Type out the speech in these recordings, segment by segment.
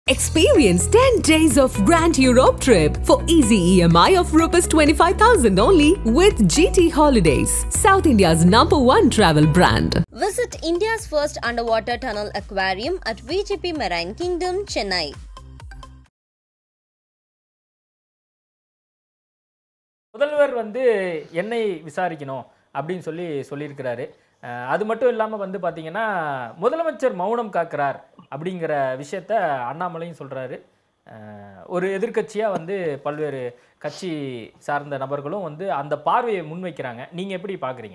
Experience 10 days of Grand Europe trip for easy EMI of Rs 25,000 only with GT Holidays, South India's number one travel brand. Visit India's first underwater tunnel aquarium at VGP Marine Kingdom, Chennai. முதல்வர் வந்து என்னை விசாரிக்கணும் அப்படின்னு சொல்லி சொல்லியிருக்கிறாரு அஹ் அது மட்டும் இல்லாமல் வந்து பார்த்தீங்கன்னா முதலமைச்சர் மௌனம் காக்கிறார் அப்படிங்கிற விஷயத்த அண்ணாமலையும் சொல்கிறாரு ஒரு எதிர்க்கட்சியாக வந்து பல்வேறு கட்சி சார்ந்த நபர்களும் வந்து அந்த பார்வையை முன்வைக்கிறாங்க நீங்கள் எப்படி பார்க்குறீங்க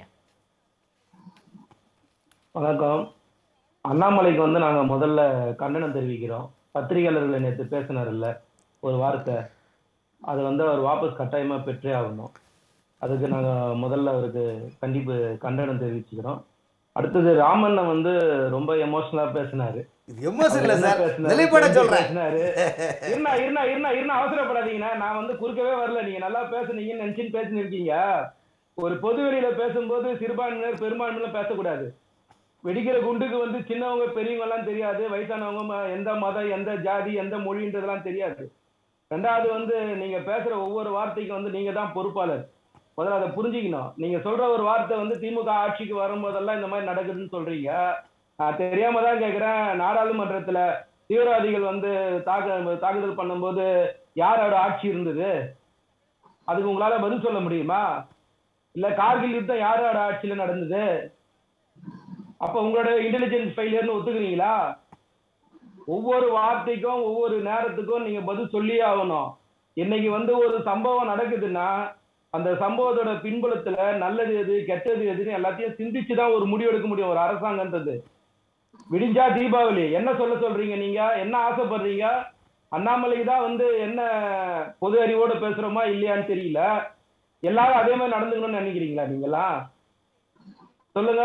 வணக்கம் அண்ணாமலைக்கு வந்து நாங்க முதல்ல கண்டனம் தெரிவிக்கிறோம் பத்திரிகையாளர்களை நேற்று பேசினார்ல ஒரு வார்த்தை அது வந்து அவர் வாபஸ் கட்டாயமா பெற்றே ஆகணும் அதுக்கு நாங்க முதல்ல அவருக்கு கண்டிப்பு கண்டனம் தெரிவிச்சுக்கிறோம் அடுத்தது ராமண்ணன் வந்து ரொம்ப எமோஷனலா பேசினாரு இது எமோஷன் இல்ல அவர் என்ன சார் பேசினாரு? வெளிப்பட தெரிஞ்சு சொல்றேன் பேசினாரு. இருண்ணா இருண்ணா இருண்ணா இருண்ணா அவசரப்படாதீங்கண்ணா நான் வந்து குறுக்கவே வரல நீங்க நல்லா பேசுனீங்கன்னு நினைச்சுன்னு பேசினிருக்கீங்க ஒரு பொது வெளியில பேசும்போது சிறுபான்மையினர் பெரும்பான்மையினர் பேசக்கூடாது வெடிக்கிற குண்டுக்கு வந்து சின்னவங்க பெரியவங்க எல்லாம் தெரியாது வயசானவங்க ம- எந்த மதம் எந்த ஜாதி எந்த மொழின்றதெல்லாம் தெரியாது ரெண்டாவது வந்து நீங்க பேசுற ஒவ்வொரு வார்த்தைக்கும் வந்து நீங்க தான் பொறுப்பாளர் முதல்ல அதை புரிஞ்சுக்கணும் நீங்க சொல்ற ஒரு வார்த்தை வந்து திமுக ஆட்சிக்கு வரும்போதெல்லாம் இந்த மாதிரி நடக்குதுன்னு சொல்றீங்க நான் தெரியாம தான் கேக்குறேன் நாடாளுமன்றத்துல தீவிரவாதிகள் வந்து தாக்க தாக்குதல் பண்ணும்போது யாரோட ஆட்சி இருந்தது அதுக்கு உங்களால பதில் சொல்ல முடியுமா இல்ல கார்கில் யுத்தம் யாரோட ஆட்சியில நடந்தது அப்ப உங்களோட இன்டெலிஜென்ஸ் ஃபெயிலியர்னு ஒத்துக்கிறீங்களா ஒவ்வொரு வார்த்தைக்கும் ஒவ்வொரு நேரத்துக்கும் நீங்க பதில் சொல்லியே ஆகணும் இன்னைக்கு வந்து ஒரு சம்பவம் நடக்குதுன்னா அந்த சம்பவத்தோட பின்புலத்துல நல்லது எது கெட்டது எதுன்னு எல்லாத்தையும் சிந்திச்சு தான் ஒரு முடிவு எடுக்க முடியும் ஒரு அரசாங்கன்றது விடிஞ்சா தீபாவளி என்ன சொல்ல சொல்றீங்க நீங்க என்ன ஆசைப்படுறீங்க அண்ணாமலைக்கு தான் வந்து என்ன பொது அறிவோட பேசுறோமா இல்லையான்னு தெரியல எல்லாரும் அதே மாதிரி நடந்துக்கணும்னு நினைக்கிறீங்களா நீங்களாம் சொல்லுங்க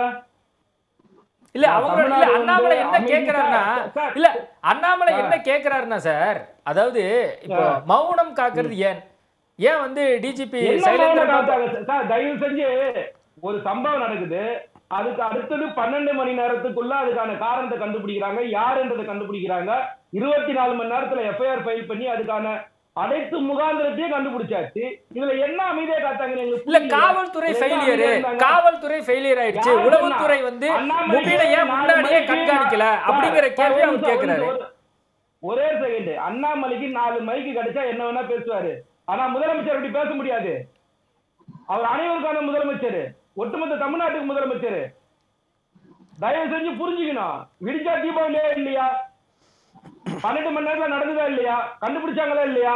இல்ல நான் அவங்க இல்ல தமிழ்நாடு அண்ணாமலை வந்து என்ன அமைதி கேக்குறாருன்னா சார், சார், இல்ல அண்ணாமலை சார். என்ன கேக்குறாருன்னா சார் அதாவது இப்போ மௌனம் காக்கிறது ஏன் ஏன் வந்து டிஜிபி என்ன சைலேந்திரன் மௌனம் பாபு காத்தாங்க? சார் தயவு செஞ்சு ஒரு சம்பவம் நடக்குது அதுக்கு அடுத்தது பன்னெண்டு மணி நேரத்துக்குள்ள அதுக்கான காரணத்தை கண்டுபிடிக்கிறாங்க யாருன்றதை கண்டுபிடிக்கிறாங்க இருபத்தி நாலு மணி நேரத்துல எஃப்ஐஆர் ஃபைல் பண்ணி அதுக்கான அனைத்து முகாந்திரத்தையும் கண்டுபிடிச்சாச்சு இதுல என்ன அமைதியா காத்தாங்கன்னு எங்களுக்கு இல்ல புரியல. காவல்துறை என்ன ஃபெயிலியர் அமைதியா இருந்தாங்க? காவல்துறை ஃபெயிலியர் ஆயிடுச்சு யார் உளவுத்துறை சொன்னா? வந்து அண்ணாமலை முபினை ஏன் நாலு முன்னாடியே மணிக்கு கண்காணிக்கல சார், அப்படிங்கிற சார், கேள்வி ஒரு அவர் நிமிஷம், கேக்குறாரு ஒரு நிமிஷம். ஒரே செகண்ட் அண்ணாமலைக்கு நாலு மைக்கு கிடைச்சா என்ன வேணா பேசுவாரு ஆனா முதலமைச்சர் அப்படி பேச முடியாது அவர் அனைவருக்கான முதலமைச்சர் ஒட்டுமொத்த தமிழ்நாட்டுக்கு முதலமைச்சர் தயவு செஞ்சு புரிஞ்சுக்கணும் விடிஞ்சா தீபாவளியா இல்லையா பன்னெண்டு மணி நேரத்துல நடந்ததா இல்லையா கண்டுபிடிச்சாங்களா இல்லையா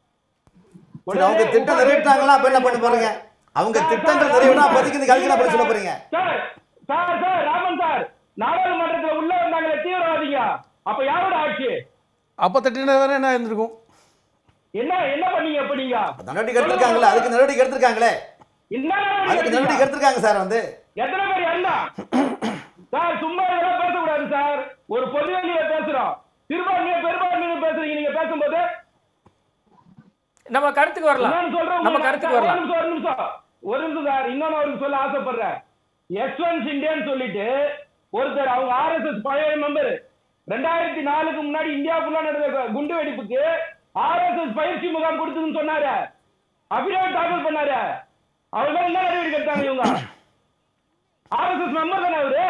சரி, அவங்க திட்டம் நிறைவேற்றாங்களா அப்ப என்ன பண்ண போறீங்க அவங்க திட்டங்கள் நிறைவேறா அப்போதைக்கு இந்த கல்வி என்ன சொல்ல போறீங்க sir sir sir Raman sir நாடாளுமன்றத்துல உள்ள வந்தாங்களே தீவிரவாதிங்க அப்ப யாரோட ஆட்சி அப்போ தட்டின வேற என்ன இருந்திருக்கும் என்ன என்ன பண்ணீங்க அப்ப நீங்க நடவடிக்கை எடுத்திருக்காங்களே அதுக்கு நடவடிக்கை எடுத்திருக்காங்களே என்ன அதுக்கு நடவடிக்கை நடவடிக்கை எடுத்திருக்காங்க சார் வந்து எத்தனை பேர் என்ன சார் சும்மா இதெல்லாம் பேசக்கூடாது சார் ஒரு பொது வெளியில பேசுறோம் சிறுபான்மையை பெரும்பான்மையை பேசுறீங்க நீங்க பேசும்போது நம்ம கருத்துக்கு வரலாம் இன்னொன்னு சொல்றேன் நம்ம உங்களுக்கு. கருத்துக்கு சார், ஒரு வரலாம் நிமிஷம் ஒரு நிமிஷம் ஒரு நிமிஷம் சார் இன்னொன்னு அவருக்கு சொல்ல ஆசைப்படுறேன் யஷ்வந்த் சிண்டேன்னு சொல்லிட்டு ஒருத்தர் அவங்க ஆர்எஸ்எஸ் பழைய மெம்பர் ரெண்டாயிரத்தி நாலுக்கு முன்னாடி இந்தியா ஃபுல்லா நடந்த குண்டு வெடிப்புக்கு ஆர்எஸ்எஸ் பயிற்சி முகாம் கொடுத்ததுன்னு சொன்னாரு அபினவ் தாக்கல் பண்ணாரு அவர் மேல என்ன நடவடிக்கை எடுத்தாங்க இவங்க ஆர்எஸ்எஸ் மெம்பர் தானே அவரு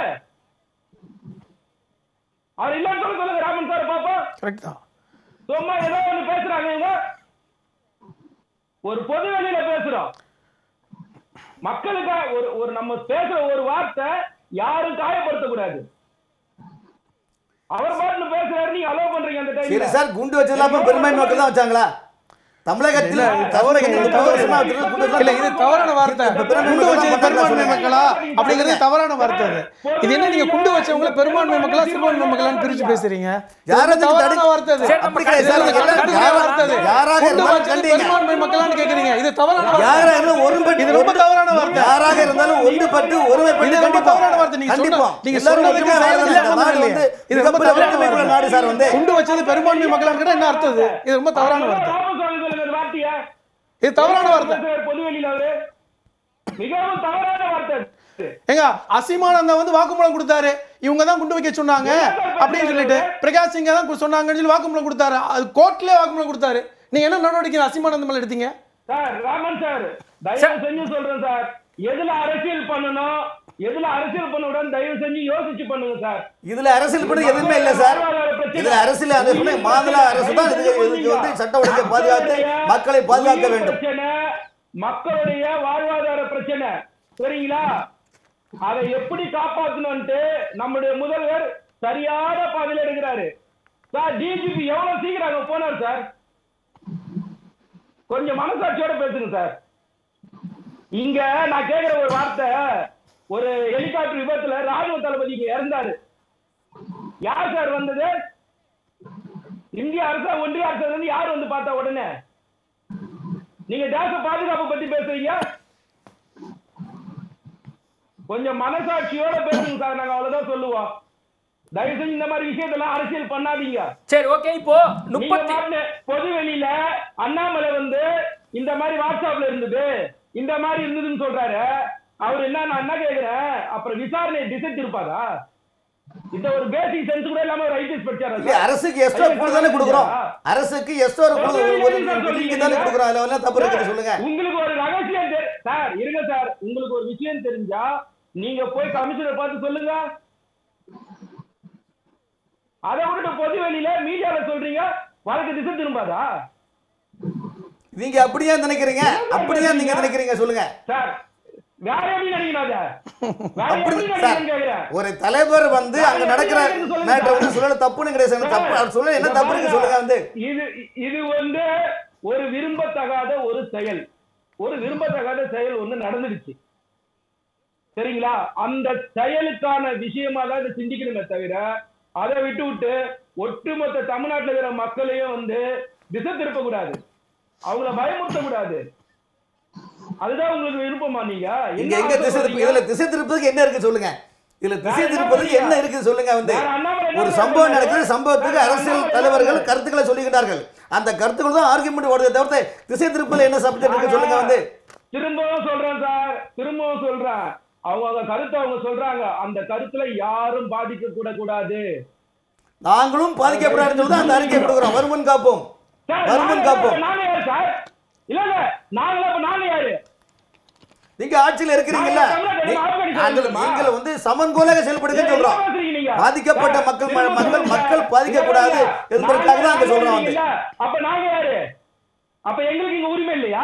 அவர் இல்லைன்னு சொல்ல சொல்லுங்க ராமன் சார் பாப்போம் கரெக்ட் தான் சும்மா ஏதோ ஒண்ணு பேசுறாங்க இவங்க ஒரு பொது வெளியில பேசுறோம் மக்களுக்காக ஒரு ஒரு நம்ம பேசுற ஒரு வார்த்தை யாரும் காயப்படுத்தக்கூடாது அவர் பாட்டுல பேசுறாரு நீங்க அலோவ் பண்றீங்க அந்த சரி டைம்ல சார் குண்டு வச்சதுல அப்ப பெருமை மக்கள் தான் வச்சாங்களா தமிழகத்தில் தமிழகத்தில் முப்பது வருஷமா வச்சிருந்த குண்டு வச்சதுல இல்ல இது தவறான வார்த்தை இப்ப பெரும்பான்மை குண்டு வச்சது மக்கள் தான் பெரும்பான்மை சொல்லுங்க. மக்களா அப்படிங்கிறது தவறான வார்த்தை அது இது என்ன நீங்க குண்டு வச்சவங்கள பெரும்பான்மை மக்களா சிறுபான்மை மக்களான்னு பிரிச்சு பேசுறீங்க இது யார் ரொம்ப அதுக்கு தவறான தடுக்க- வார்த்தை அது சரி, அப்படி கிடையாது சார். இது யாரா- தவறான யாரா- வார்த்தை அது. யாராக குண்டு இருந்தாலும் வச்சது கண்டீங்க. பெரும்பான்மை மக்களான்னு கேக்குறீங்க இது தவறான வார்த்தை யாரா இருந்தாலும் ஒருமைப்பட்டு இது ரொம்ப தவறான வார்த்தை யாராக இருந்தாலும் ஒன்றுபட்டு ஒருமைப்பட்டு இது ரொம்ப கண்டிப்பா தவறான வார்த்தை நீங்க சொன்ன கண்டிப்பா நீங்க எல்லாரும் சொன்னதுக்கு ஒற்றுமையா செயல் வாழலாம். இந்த நாடு இல்லையா? வந்து இது ரொம்ப மிகப்பெரிய தவறான ஒற்றுமைக்குள்ள நாடு சார் வந்து வார்த்தை. குண்டு வச்சது பெரும்பான்மை மக்களான்னு கேட்டா என்ன அர்த்தம் இது இது ரொம்ப தவறான வார்த்தை வாபஸ் வாங்க சொல்லுங்க அந்த வார்த்தைய இது தவறான வார்த்தை பேசுறாரு பொது வெளியில அவரு மிகவும் தவறான வார்த்தை ஏங்க அசீமானந்தா வந்து வாக்குமூலம் கொடுத்தாரு இவங்க தான் குண்டு வைக்க சொன்னாங்க அப்படின்னு சொல்லிட்டு பிரகாஷ் சிங்க தான் கு- சொன்னாங்கன்னு சொல்லி வாக்குமூலம் கொடுத்தாரு அது கோர்ட்லயே வாக்குமூலம் கொடுத்தாரு நீங்க என்ன நடவடிக்கை அசீமானந்தம் மேல எடுத்தீங்க சார் ராமன் சார் தயவு செஞ்சு சொல்றேன் சார் எதுல அரசியல் பண்ணணும் எதுல அரசியல் பண்ண தயவு செஞ்சு யோசிச்சு பண்ணுங்க சார் இதுல அரசியல் பண்ணி எதுவுமே இல்ல சார் இதுல அரசியல் அரசு மாநில அரசு தான் இதுக்கு இதுக்கு வந்து சட்ட ஒழுங்கை பாதுகாத்து மக்களை பாதுகாக்க உயிர் வேண்டும் பிரச்சனை மக்களுடைய வாழ்வாதார பிரச்சனை சரிங்களா அதை எப்படி காப்பாத்தணும்ட்டு நம்முடைய முதல்வர் சரியான பாதையில எடுக்கிறாரு சார் டிஜிபி எவ்வளவு சீக்கிரம் அங்க போனார் சார் கொஞ்சம் மனசாட்சியோட பேசுங்க சார் இங்க நான் கேக்குற ஒரு வார்த்தை ஒரு ஹெலிகாப்டர் விபத்துல ராணுவ தளபதி இங்க இறந்தாரு யார் சார் வந்தது இந்திய அரசா ஒன்றிய அரசு வந்து யார் வந்து பார்த்தா உடனே நீங்க தேச பாதுகாப்பு பத்தி பேசுறீங்க கொஞ்சம் மனசாட்சியோட பேசுங்க சார் நாங்க அவ்வளவுதான் சொல்லுவோம் தயவு செஞ்சு இந்த மாதிரி விஷயத்தெல்லாம் அரசியல் பண்ணாதீங்க சரி ஓகே இப்போ நீங்க முப்பத்தி பாருங்க, பொது வெளியில அண்ணாமலை வந்து இந்த மாதிரி வாட்ஸ்அப்ல இருந்தது இந்த மாதிரி இருந்ததுன்னு சொல்றாரு அவர் என்ன நான் என்ன கேக்குறேன் அப்புறம் விசாரணை திசை திருப்பாதா இந்த ஒரு பேசிக் சென்ஸ் கூட இல்லாம ஒரு ஐடிஎஸ் படிச்சாரா இல்ல அரசுக்கு எக்ஸ்ட்ரா குழு தானே கொடுக்குறோம் அரசுக்கு எக்ஸ்ட்ரா ஒரு குழு ஒரு நீங்க தானே கொடுக்குறோம் அதுல என்ன தப்பு இருக்குது சொல்லுங்க உங்களுக்கு ஒரு ரகசியம் தெரி- சார் இருங்க சார் உங்களுக்கு ஒரு விஷயம் தெரிஞ்சா நீங்க போய் கமிஷனர் பார்த்து சொல்லுங்க அதை விட்டுட்டு பொது வெளியில மீடியால சொல்றீங்க வழக்கு திசை திரும்பாதா நீங்க அப்படியே நினைக்கிறீங்க அப்படியே நீங்க நினைக்கிறீங்க சொல்லுங்க சார் வேற எப்படி நினைக்கணும் அதை வேற அப்படி எப்படி சார் நினைக்கணும் கேக்குறேன் ஒரு தலைவர் வந்து அங்க நடக்கிற மேட்டர் வந்து சொல்ல தப்புன்னு கிடையாது சார். தப்பு அவர் சொல்ல என்ன தப்பு இருக்கு சொல்லுங்க வந்து இது இது வந்து ஒரு விரும்பத்தகாத ஒரு செயல் ஒரு விரும்பத்தகாத செயல் ஒண்ணு நடந்துடுச்சு சரிங்களா அந்த செயலுக்கான விஷயமா தான் இதை சிந்திக்கணுமே தவிர அதை விட்டு விட்டு ஒட்டுமொத்த தமிழ்நாட்டுல இருக்கிற மக்களையும் வந்து திசை திருப்ப கூடாது அவங்கள பயமுறுத்த கூடாது அதுதான் உங்களுக்கு விருப்பமா நீங்க இங்க என்ன எங்க திசை திருப்பு ஆசைப்படுறீங்க? இதுல திசை திருப்பதுக்கு என்ன இருக்கு சொல்லுங்க இதுல திசை திருப்பதுக்கு என்ன இருக்குது சொல்லுங்க வந்து வேற அண்ணாமலை என்ன ஒரு சொல்றாரு? சம்பவம் நடக்குது சம்பவத்துக்கு வேற அரசியல் அண்ணாமலை தலைவர்கள் என்ன கருத்துக்களை சொல்லுகிறார்கள் அந்த கருத்துக்கள் தான் ஆர்குமெண்ட் ஓடுதே தவிர்த்து திசை திருப்பல என்ன சப்ஜெக்ட் இருக்கு சொல்லுங்க வந்து திரும்பவும் சொல்றேன் சார் திரும்பவும் சொல்றேன் அவங்க அவங்க கருத்தை அவங்க சொல்றாங்க அந்த கருத்துல யாரும் பாதிக்க கூட கூடாது நாங்களும் பாதிக்கப்படாதுன்னு சொல்லி தான் அந்த அறிக்கை கொடுக்குறோம் வருமுன் காப்போம் சார், வருமுன் நாங்க காப்போம் யாரு? நாங்க யாரு சார் இல்ல இல்ல நாங்களா இப்ப நாங்க யாரு நீங்க ஆட்சியில் இருக்கிறீங்கல்ல நாங்க தமிழக நீ- ஆர்கனைஸ் நாங்கள் செய்யணுமா? நீங்கள் வந்து சமன்கோலாக செயல்படுங்கன்னு சொல்றோம் என்ன பேசுறீங்க நீங்க? பாதிக்கப்பட்ட சார், மக்கள் திரும்ப மக்கள் சொல்றேன். மக்கள் பாதிக்கக்கூடாது இல்ல, இல்ல. என்பதற்காக தான் அங்க நாங்க சொல்றோம் வந்து இல்ல. அப்ப நாங்க யாரு அப்ப எங்களுக்கு இங்க உரிமை இல்லையா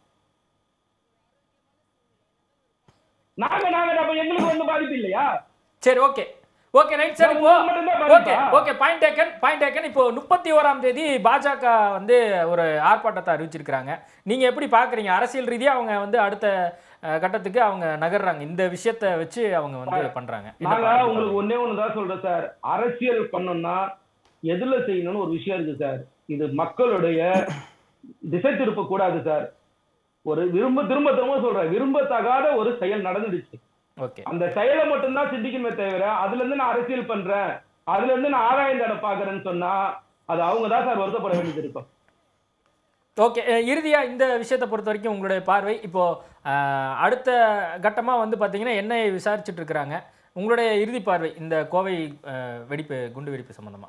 நாங்க நாங்க அப்ப எங்களுக்கு வந்து பாதிப்பு இல்லையா சரி ஓகே ஓகே ரைட் சார் இப்போ உங்களுக்கு மட்டும்தான் ஓகே பாதிப்பா? Okay point taken point taken இப்போ முப்பத்தி ஓராம் தேதி பாஜக வந்து ஒரு ஆர்ப்பாட்டத்தை அறிவிச்சிருக்கிறாங்க நீங்க எப்படி பாக்குறீங்க அரசியல் ரீதியா அவங்க வந்து அடுத்த அஹ், கட்டத்துக்கு அவங்க நகர்றாங்க இந்த விஷயத்தை வச்சு அவங்க வந்து பண்றாங்க என்ன நாங்க பாக்குறீங்க? உங்களுக்கு ஒண்ணே ஒண்ணுதான் சொல்றேன் சார் அரசியல் பண்ணணும்னா எதுல செய்யணும்னு ஒரு விஷயம் இருக்கு சார் இது மக்களுடைய திசை திருப்ப கூடாது சார் ஒரு விரும்ப திரும்ப திரும்ப சொல்றேன் விரும்பத்தகாத ஒரு செயல் நடந்துடுச்சு ஓகே அந்த செயலை மட்டும்தான் சிந்திக்கணுமே தவிர அதுல இருந்து நான் அரசியல் பண்றேன் அதுல இருந்து நான் ஆராய்ந்து தடை பாக்குறேன்னு சொன்னா அது அவங்க தான் சார் வருத்தப்பட வேண்டியது இருக்கும் ஓகே அஹ், இறுதியா இந்த விஷயத்தை பொறுத்த வரைக்கும் உங்களுடைய பார்வை இப்போ அஹ், அடுத்த கட்டமா வந்து பாத்தீங்கன்னா என்னை விசாரிச்சுட்டு இருக்கிறாங்க உங்களுடைய இறுதி பார்வை இந்த கோவை அஹ், வெடிப்பு குண்டு வெடிப்பு சம்பந்தமா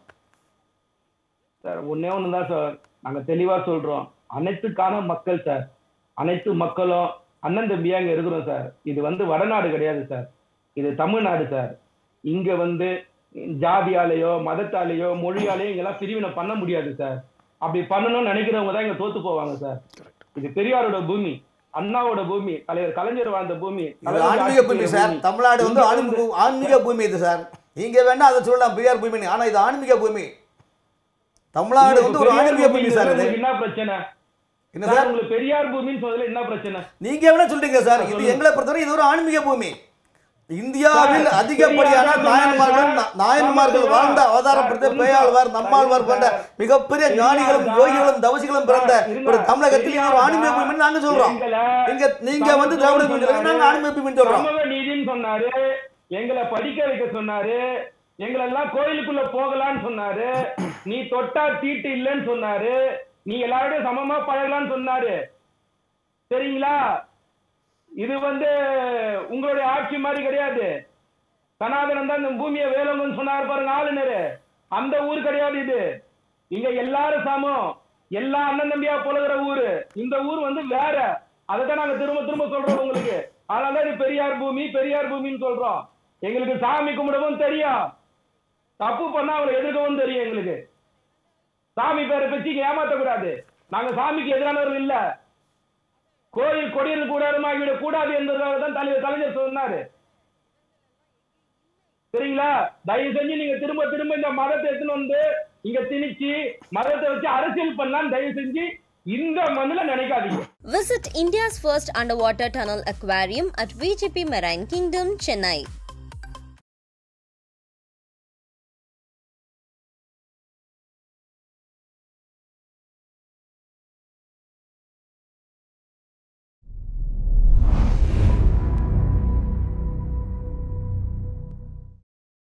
சார் ஒன்னே ஒண்ணுதான் சார் நாங்க தெளிவா சொல்றோம் அனைத்துக்கான மக்கள் சார் அனைத்து மக்களும் அண்ணன் தம்பியா இங்க இருக்கிறோம் சார் இது வந்து வடநாடு கிடையாது சார் இது தமிழ்நாடு சார் இங்க வந்து ஜாதியாலேயோ மதத்தாலேயோ மொழியாலேயோ இங்கெல்லாம் பிரிவினை பண்ண முடியாது சார் அப்படி பண்ணணும்னு நினைக்கிறவங்க தான் இங்க தோத்து போவாங்க சார் இது பெரியாரோட பூமி அண்ணாவோட பூமி தலைவர் கலைஞர் வாழ்ந்த பூமி இது தலைவர் ஆன்மீக பூமி ஆட்சி சார் பூமி. தமிழ்நாடு வந்து இங்க ஆன்மீக ஆன்மீக பூமி இது சார் நீங்க வேணா அதை சொல்லலாம் பெரியார் பூமி ஆனா இது ஆன்மீக பூமி தமிழ்நாடு வந்து ஒரு பெரியார் ஆன்மீக பூமி சார் இது உங்களுக்கு என்ன பிரச்சனை என்ன சார் சார் உங்களுக்கு பெரியார் பூமின்னு சொன்னதுல என்ன பிரச்சனை நீங்க வேணா சொல்றீங்க சார் இது சொல்லுங்க. எங்களை பொறுத்தவரை இது ஒரு ஆன்மீக பூமி இந்தியாவில் சார், அதிகப்படியான பெரியார் நாயன்மார்கள் சொன்னார். நாயன்மார்கள் சார், வாழ்ந்த அவதாரப்படுத்த சார், பேயாழ்வார் சார், நம்மாழ்வார் போன்ற சார், மிகப்பெரிய பெரியார் ஞானிகளும் தான். யோகிகளும் தவசிகளும் பிறந்த சார், இருங்க. ஒரு தமிழகத்தில் இது ஒரு பெரியார் ஆன்மீக தான். பூமின்னு நாங்க சொல்றோம் எங்களை நீங்க நீங்க வந்து திராவிட பூமி சொல்றீங்க நாங்க ஆன்மீக பூமின்னு சொல்றோம் சமூக நீதின்னு சொன்னாரு எங்களை படிக்க வைக்க சொன்னாரு எங்களை எல்லாம் கோயிலுக்குள்ள போகலான்னு சொன்னாரு நீ தொட்டா தீட்டு இல்லைன்னு சொன்னாரு நீ எல்லாரோடையும் சமமா பழகலான்னு சொன்னாரு சரிங்களா இது வந்து உங்களுடைய ஆட்சி மாதிரி கிடையாது சனாதனம் தான் இந்த பூமியை வேலவன் சொன்னார் பாருங்க ஆளுநர் அந்த ஊர் கிடையாது இது இங்க எல்லாரும் சமம் எல்லா அண்ணன் தம்பியா புலகிற ஊரு இந்த ஊர் வந்து வேற அதை தான் நாங்க திரும்ப திரும்ப சொல்றோம் உங்களுக்கு அதனால இது பெரியார் பூமி பெரியார் பூமின்னு சொல்றோம் எங்களுக்கு சாமி கும்பிடவும் தெரியும் தப்பு பண்ணா அவரை எதிர்க்கவும் தெரியும் எங்களுக்கு சாமி பேரை பத்தி ஏமாத்தக்கூடாது நாங்க சாமிக்கு எதிரானவர்கள் இல்ல கோயில் கொடியில் கூடாரமாகிவிட கூடாது என்பதற்காக தான் தலைவர் கலைஞர் சொன்னாரு சரிங்களா தயவு செஞ்சு நீங்க திரும்ப திரும்ப இந்த மதத்தை எடுத்துன்னு வந்து இங்க திணிச்சு மதத்தை வச்சு அரசியல் பண்ணலாம் தயவு செஞ்சு இந்த மண்ணுல நினைக்காதீங்க Visit India's first underwater tunnel aquarium at VGP Marine Kingdom, Chennai.